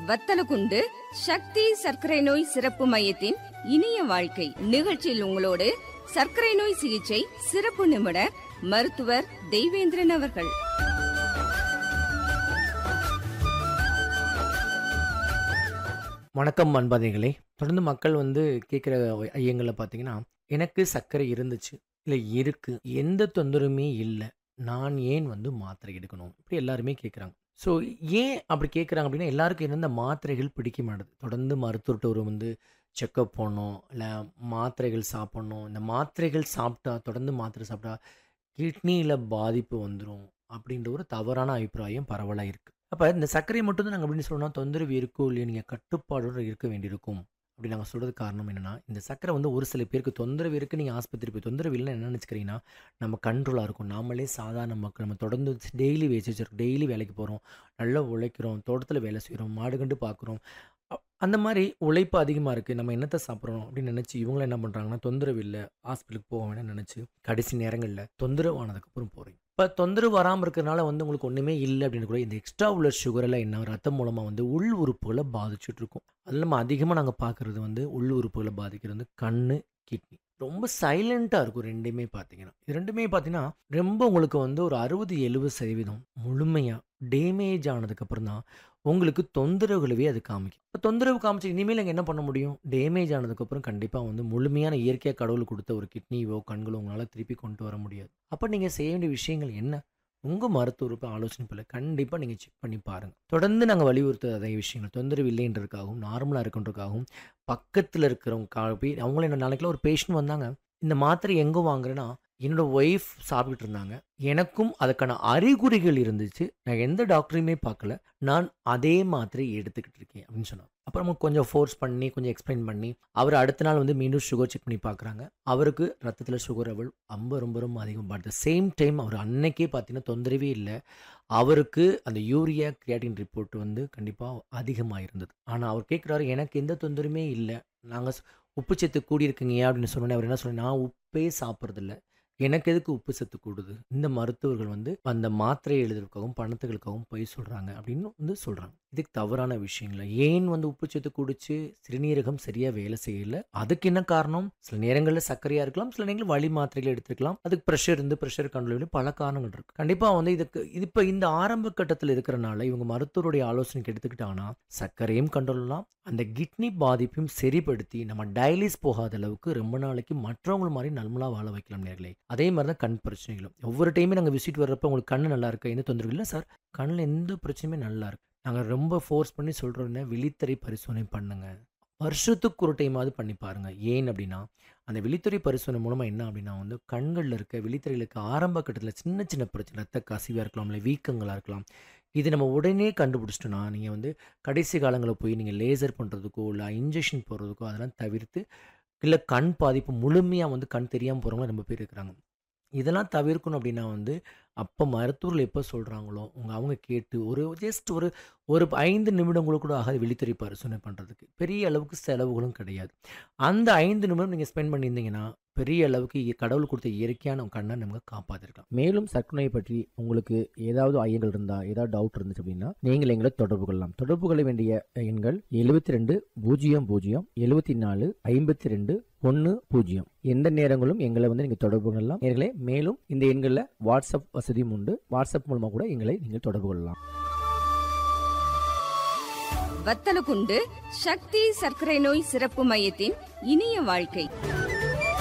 வத்தலகுண்டு சக்தி சர்க்கரை நோய் சிறப்பு மையத்தின் இனிய வாழ்க்கை நிகழ்ச்சியில் உங்களோடு சர்க்கரை நோய் சிகிச்சை சிறப்பு நிபுணர் மருத்துவர் தெய்வேந்திரன் அவர்கள் வணக்கம் அன்பாதைகளே தொடர்ந்து மக்கள் வந்து கேட்குற ஐயங்களில் பார்த்தீங்கன்னா எனக்கு சர்க்கரை இருந்துச்சு இல்லை இருக்கு எந்த தொந்தரவுமே இல்லை நான் ஏன் வந்து மாத்திரை எடுக்கணும் இப்படி எல்லாருமே கேட்குறாங்க ஸோ ஏன் அப்படி கேட்குறாங்க அப்படின்னா எல்லாருக்கும் என்னென்ன மாத்திரைகள் பிடிக்க மாட்டுது தொடர்ந்து மருத்துவர்கிட்ட ஒரு வந்து செக்கப் போடணும் இல்லை மாத்திரைகள் சாப்பிட்ணும் இந்த மாத்திரைகள் சாப்பிட்டா தொடர்ந்து மாத்திரை சாப்பிட்டா கிட்னியில் பாதிப்பு வந்துடும் அப்படின்ற ஒரு தவறான அபிப்பிராயம் பரவலாக இருக்குது அப்போ இந்த சர்க்கரை மட்டும் தான் நாங்கள் அப்படின்னு சொல்லணும் தொந்தரவு இருக்கோ இல்லையோ நீங்கள் கட்டுப்பாடோடு இருக்க வேண்டியிருக்கும் அப்படி நாங்கள் சொல்கிறது காரணம் என்னென்னா இந்த சர்க்கரை வந்து ஒரு சில பேருக்கு தொந்தரவு இருக்குது நீங்கள் ஆஸ்பத்திரி போய் தொந்தரவு இல்லைன்னு என்ன நினச்சிக்கிறீங்கன்னா நம்ம கண்ட்ரோலாக இருக்கும் நாமளே சாதாரண மக்கள் நம்ம தொடர்ந்து டெய்லி வேச்சு வச்சிருக்கோம் டெய்லி வேலைக்கு போகிறோம் நல்லா உழைக்கிறோம் தோட்டத்தில் வேலை செய்கிறோம் மாடு கண்டு பார்க்குறோம் அந்த மாதிரி உழைப்பு அதிகமாக இருக்குது நம்ம என்னத்தை சாப்பிட்றோம் அப்படின்னு நினச்சி இவங்களும் என்ன பண்ணுறாங்கன்னா தொந்தரவு இல்லை ஹாஸ்பிட்டலுக்கு போக வேணும்னு நினச்சி கடைசி நேரங்களில் தொந்தரவு ஆனதுக்கப்புறம் போகிறீங்க இப்போ தொந்தரவு வராமல் இருக்கிறனால வந்து உங்களுக்கு ஒன்றுமே இல்லை அப்படின்னு கூட இந்த எக்ஸ்ட்ரா உள்ள சுகரெல்லாம் என்ன ரத்தம் மூலமாக வந்து உள் உறுப்புகளை பாதிச்சுட்டு இருக்கும் அதில் நம்ம அதிகமாக நாங்கள் பார்க்குறது வந்து உள் உறுப்புகளை பாதிக்கிறது வந்து கண் கிட்னி ரொம்ப சைலண்ட்டாக இருக்கும் ரெண்டுமே பார்த்தீங்கன்னா இது ரெண்டுமே பார்த்தீங்கன்னா ரொம்ப உங்களுக்கு வந்து ஒரு அறுபது எழுபது சதவீதம் முழுமையாக டேமேஜ் ஆனதுக்கப்புறம் தான் உங்களுக்கு தொந்தரவுகளவே அது காமிக்கும் இப்போ தொந்தரவு காமிச்சு இனிமேல் அங்கே என்ன பண்ண முடியும் டேமேஜ் ஆனதுக்கப்புறம் கண்டிப்பாக வந்து முழுமையான இயற்கையாக கடவுள் கொடுத்த ஒரு கிட்னியோ கண்களோ உங்களால் திருப்பி கொண்டு வர முடியாது அப்போ நீங்கள் செய்ய வேண்டிய விஷயங்கள் என்ன உங்கள் மருத்துவருக்கு ஆலோசனை பண்ணல கண்டிப்பாக நீங்கள் செக் பண்ணி பாருங்கள் தொடர்ந்து நாங்கள் வலியுறுத்த அதே விஷயங்கள் தொந்தரவு இல்லைன்றதுக்காகவும் நார்மலாக இருக்குன்றதுக்காகவும் பக்கத்தில் இருக்கிறவங்க காப்பி அவங்கள என்ன நாளைக்குலாம் ஒரு பேஷண்ட் வந்தாங்க இந்த மாத்திரை எங்கே வாங்குறேன்னா என்னோட ஒய்ஃப் சாப்பிட்டுட்டு இருந்தாங்க எனக்கும் அதுக்கான அறிகுறிகள் இருந்துச்சு நான் எந்த டாக்டரையுமே பார்க்கல நான் அதே மாத்திரை எடுத்துக்கிட்டு இருக்கேன் அப்படின்னு சொன்னாங்க அப்புறம் கொஞ்சம் ஃபோர்ஸ் பண்ணி கொஞ்சம் எக்ஸ்பிளைன் பண்ணி அவர் அடுத்த நாள் வந்து மீண்டும் சுகர் செக் பண்ணி பார்க்குறாங்க அவருக்கு ரத்தத்தில் சுகர் லெவல் ரொம்ப ரொம்ப ரொம்ப அதிகம் பட் த சேம் டைம் அவர் அன்னைக்கே பார்த்தீங்கன்னா தொந்தரவே இல்லை அவருக்கு அந்த யூரியா கிரியாட்டின் ரிப்போர்ட் வந்து கண்டிப்பாக அதிகமாக இருந்தது ஆனால் அவர் கேட்குறாரு எனக்கு எந்த தொந்தரவுமே இல்லை நாங்கள் உப்பு சத்து கூடியிருக்குங்க அப்படின்னு சொன்னோன்னே அவர் என்ன சொன்ன நான் உப்பே சாப்பிட்றதில்ல எனக்கு எதுக்கு உப்பு சத்து கூடுது இந்த மருத்துவர்கள் வந்து அந்த மாத்திரை எழுதுறதுக்காகவும் பணத்துகளுக்காகவும் போய் சொல்கிறாங்க அப்படின்னு வந்து சொல்கிறாங்க இதுக்கு தவறான விஷயங்கள ஏன் வந்து உப்பு சத்து குடிச்சு சிறுநீரகம் சரியாக வேலை செய்யல அதுக்கு என்ன காரணம் சில நேரங்களில் சர்க்கரையாக இருக்கலாம் சில நேரங்களில் வலி மாத்திரைகள் எடுத்துக்கலாம் அதுக்கு ப்ரெஷர் இருந்து ப்ரெஷர் கண்ட்ரோல் பல காரணங்கள் இருக்குது கண்டிப்பாக வந்து இதுக்கு இது இப்போ இந்த ஆரம்ப கட்டத்தில் இருக்கிறனால இவங்க மருத்துவருடைய ஆலோசனைக்கு எடுத்துக்கிட்டாங்கன்னா சர்க்கரையும் கண்ட்ரோல்லாம் அந்த கிட்னி பாதிப்பையும் சரிப்படுத்தி நம்ம டயலிஸ் போகாத அளவுக்கு ரொம்ப நாளைக்கு மற்றவங்க மாதிரி நல்மலாக வாழ வைக்கலாம் நேர்களே அதே மாதிரி தான் கண் பிரச்சனைகளும் ஒவ்வொரு டைமே நாங்கள் விசிட் வர்றப்ப உங்களுக்கு கண் நல்லா இருக்கு எந்த தொந்தரவு இல்லை சார் கண்ணில் எந்த பிரச்சனையுமே நல்லா இருக்கு நாங்கள் ரொம்ப ஃபோர்ஸ் பண்ணி சொல்கிறோன்னா விழித்தறை பரிசோதனை பண்ணுங்க வருஷத்துக்கு ஒரு டைமாவது பண்ணி பாருங்க ஏன் அப்படின்னா அந்த விழித்துறை பரிசோதனை மூலமாக என்ன அப்படின்னா வந்து கண்களில் இருக்க விழித்துறைகளுக்கு ஆரம்ப கட்டத்தில் சின்ன சின்ன பிரச்சனை ரத்த கசிவாக இருக்கலாம் இல்லை வீக்கங்களாக இருக்கலாம் இது நம்ம உடனே கண்டுபிடிச்சிட்டோன்னா நீங்கள் வந்து கடைசி காலங்களில் போய் நீங்கள் லேசர் பண்ணுறதுக்கோ இல்லை இன்ஜெக்ஷன் போடுறதுக்கோ அதெல்லாம் தவிர்த்து இல்லை கண் பாதிப்பு முழுமையாக வந்து கண் தெரியாமல் போகிறவங்க ரொம்ப பேர் இருக்கிறாங்க இதெல்லாம் தவிர்க்கணும் அப்படின்னா வந்து அப்போ மருத்துவர்கள் எப்போ சொல்கிறாங்களோ உங்கள் அவங்க கேட்டு ஒரு ஜஸ்ட் ஒரு ஒரு ஐந்து நிமிடங்களும் கூட ஆகாது விழித்துறை பரிசோதனை பண்ணுறதுக்கு பெரிய அளவுக்கு செலவுகளும் கிடையாது அந்த ஐந்து நிமிடம் நீங்கள் ஸ்பெண்ட் பண்ணியிருந்தீங்கன்னா பெரிய அளவுக்கு கடவுள் கொடுத்த இயற்கையான கண்ணை நமக்கு காப்பாற்றிருக்கலாம் மேலும் சர்க்கரை பற்றி உங்களுக்கு ஏதாவது ஐயங்கள் இருந்தால் ஏதாவது டவுட் இருந்துச்சு அப்படின்னா நீங்கள் எங்களை தொடர்பு கொள்ளலாம் தொடர்பு கொள்ள வேண்டிய எண்கள் எழுபத்தி ரெண்டு பூஜ்ஜியம் பூஜ்ஜியம் எழுபத்தி நாலு ஐம்பத்தி ரெண்டு ஒன்று பூஜ்ஜியம் எந்த நேரங்களும் எங்களை வந்து நீங்கள் தொடர்பு கொள்ளலாம் நேர்களே மேலும் இந்த எண்களில் வாட்ஸ்அப் வசதியும் உண்டு வாட்ஸ்அப் மூலமாக கூட எங்களை நீங்கள் தொடர்பு கொள்ளலாம் வத்தலகுண்டு சக்தி சர்க்கரை நோய் சிறப்பு மையத்தின் இனிய வாழ்க்கை